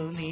നീ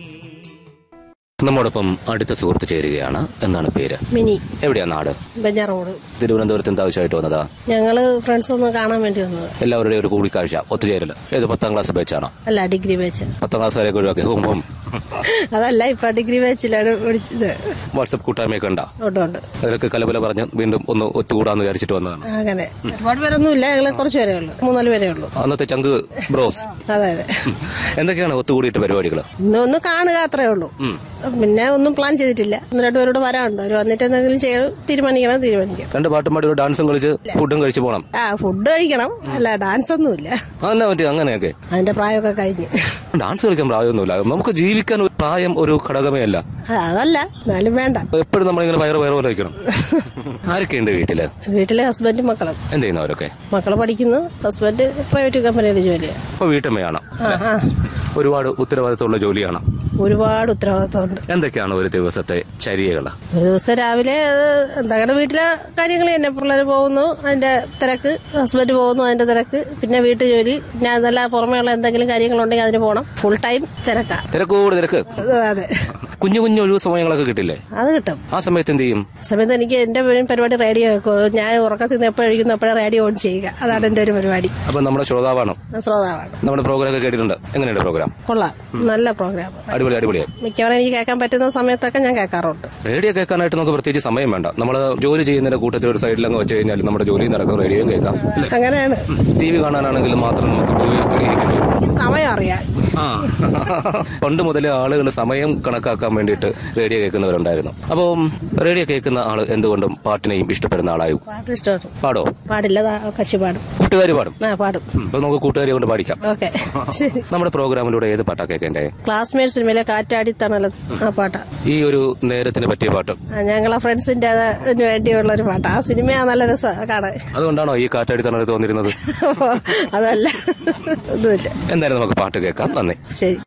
നമ്മോടൊപ്പം അടുത്ത സുഹൃത്ത് ചേരുകയാണ് എന്താണ് പേര് മിനി എവിടെയാ നാട് ബെഞ്ഞാറോട് തിരുവനന്തപുരത്ത് എന്താ ആവശ്യമായിട്ട് വന്നതാ ഞങ്ങള് ഫ്രണ്ട്സ് ഒന്ന് കാണാൻ വേണ്ടി വന്നത് എല്ലാവരുടെയും ഒരു കൂടിക്കാഴ്ച ഒത്തുചേരൽ ഏത് പത്താം ക്ലാസ് വെച്ചാണോ അല്ല ഡിഗ്രി ബാച്ച് പത്താം ക്ലാസ് വരെയൊക്കെ ഒഴിവാക്കി ഹോം ഹോം അതല്ല ഇപ്പൊ ഡിഗ്രി ബാച്ചിലാണ് പഠിച്ചത് വാട്സപ്പ് കൂട്ടായ്മയൊക്കെ ഉണ്ടാ ഉണ്ട് ഉണ്ട് അതിലൊക്കെ കലബല പറഞ്ഞ് വീണ്ടും ഒന്ന് ഒത്തുകൂടാന്ന് വിചാരിച്ചിട്ട് വന്നതാണ് അങ്ങനെ ഒരുപാട് പേരൊന്നും ഇല്ല ഞങ്ങള് കുറച്ച് പേരേ ഉള്ളൂ മൂന്നാല് പേരേ ഉള്ളൂ അന്നത്തെ ചങ്ക് ബ്രോസ് അതെ അതെ എന്തൊക്കെയാണ് ഒത്തുകൂടിയിട്ട് പരിപാടികൾ ഇന്ന് ഒന്ന് കാണുക അത്രേ ഉള്ളൂ പിന്നെ ഒന്നും പ്ലാൻ ചെയ്തിട്ടില്ല ഒന്ന് രണ്ടുപേരോട് വരാനുണ്ട് അവർ വന്നിട്ട് എന്തെങ്കിലും ചെയ്യണം തീരുമാനിക്കണം തീരുമാനിക്കാം രണ്ട് പാട്ടും പാടി ഒരു ഡാൻസും കളിച്ച് ഫുഡും കഴിച്ച് പോകണം ആ ഫുഡ് കഴിക്കണം അല്ല ഡാൻസ് ഒന്നുമില്ല അതെന്നാ പറ്റി അങ്ങനെയൊക്കെ അതിന്റെ പ്രായമൊക്കെ കഴിഞ്ഞ് ഡാൻസ് കളിക്കാൻ പ്രായമൊന്നുമില്ല നമുക്ക് ജീവിക്കാൻ ഒരു പ്രായം ഒരു ഘടകമേ അല്ല ആ, അതല്ല എന്നാലും വേണ്ട എപ്പോഴും നമ്മളിങ്ങനെ വയറ് വയറ് പോലെ വയ്ക്കണം ആരൊക്കെയുണ്ട് വീട്ടില് വീട്ടിലെ ഹസ്ബൻഡും മക്കളും എന്ത് ചെയ്യുന്നവരൊക്കെ മക്കള് പഠിക്കുന്നു ഹസ്ബൻഡ് പ്രൈവറ്റ് കമ്പനിയുടെ ജോലിയാണ് ഇപ്പൊ വീട്ടമ്മയാണ് ആ ആ ഒരുപാട് ഉത്തരവാദിത്തമുള്ള ജോലിയാണ് ഒരുപാട് ഉത്തരവാദിത്തമുണ്ട് എന്തൊക്കെയാണ് ഒരു ദിവസത്തെ ചര്യകൾ ഒരു ദിവസം രാവിലെ ഏഹ്, എന്താണ് വീട്ടിലെ കാര്യങ്ങൾ തന്നെ പിള്ളേർ പോകുന്നു അതിന്റെ തിരക്ക് ഹസ്ബൻഡ് പോകുന്നു അതിന്റെ തിരക്ക് പിന്നെ വീട്ടു ജോലി പിന്നെ അതല്ല പുറമേയുള്ള എന്തെങ്കിലും കാര്യങ്ങളുണ്ടെങ്കിൽ അതിന് പോകണം ഫുൾ ടൈം തിരക്കാ തിരക്കോട് തിരക്ക് അത് അതെ കുഞ്ഞു കുഞ്ഞു ഒഴിവ് സമയങ്ങളൊക്കെ കിട്ടില്ലേ അത് കിട്ടും ആ സമയത്ത് എന്ത് ചെയ്യും ആ സമയത്ത് എനിക്ക് എന്റെ മെയിൻ പരിപാടി റേഡിയോ വെക്കും ഞാൻ ഉറക്കത്തിൽ നിന്ന് എപ്പോഴഴിക്കുന്നു എപ്പോഴും റേഡിയോ ഓൺ ചെയ്യുക അതാണ് എന്റെ ഒരു പരിപാടി അപ്പൊ നമ്മുടെ ശ്രോതാവാണ് ഞാൻ ശ്രോതാവാണ് നമ്മുടെ പ്രോഗ്രാം ഒക്കെ കേട്ടിട്ടുണ്ട് എങ്ങനെയുണ്ട് പ്രോഗ്രാം കൊള്ളാം നല്ല പ്രോഗ്രാം അടിപൊളി അടിപൊളിയായി മിക്കവാറും എനിക്ക് കേൾക്കാൻ പറ്റുന്ന സമയത്തൊക്കെ ഞാൻ കേൾക്കാറുണ്ട് റേഡിയോ കേൾക്കാനായിട്ട് നമുക്ക് പ്രത്യേകിച്ച് സമയം വേണ്ട നമ്മൾ ജോലി ചെയ്യുന്നതിന്റെ കൂട്ടത്തിൽ ഒരു സൈഡിലങ്ങ് വെച്ച് കഴിഞ്ഞാൽ നമ്മുടെ ജോലി നടക്കും റേഡിയോയും കേൾക്കാം അല്ലേ അങ്ങനെയാണ് ടി വി കാണാനാണെങ്കിലും മാത്രം നമുക്ക് പോയി ഇരിക്കേണ്ടി വരും ഈ സമയം അറിയാം ആ പണ്ട് മുതലേ ആളുകൾ സമയം കണക്കാക്കാൻ വേണ്ടിയിട്ട് റേഡിയോ കേൾക്കുന്നവരുണ്ടായിരുന്നു അപ്പം റേഡിയോ കേൾക്കുന്ന ആള് എന്തുകൊണ്ടും പാട്ടിനെയും ഇഷ്ടപ്പെടുന്ന ആളായും പാട്ട് ഇഷ്ടമാണ് പാടോ പാടില്ല ദാ കക്ഷി പാടും കൂട്ടുകാർ പാടും ആ പാടും ഉം, അപ്പൊ നമുക്ക് കൂട്ടുകാരെ കൊണ്ട് പാടിക്കാം ഓക്കെ ശരി നമ്മുടെ പ്രോഗ്രാമിലൂടെ ഏത് പാട്ടാ കേൾക്കേണ്ടേ ക്ലാസ്മേറ്റ് സിനിമയിലെ കാറ്റാടി തണല ആ പാട്ടാ ഈ ഒരു നേരത്തിന് പറ്റിയ പാട്ട് ആ, ഞങ്ങളെ ഫ്രണ്ട്സിന്റെ അതിന് വേണ്ടിയുള്ള ഒരു പാട്ടാ ആ സിനിമ നല്ല രസമാണ് കാണാൻ അതുകൊണ്ടാണോ ഈ കാറ്റാടി തണലത്ത് വന്നിരുന്നത് അതല്ല ഒന്നുമില്ല എന്തായാലും നമുക്ക് പാട്ട് കേൾക്കാം നന്ദി ശരി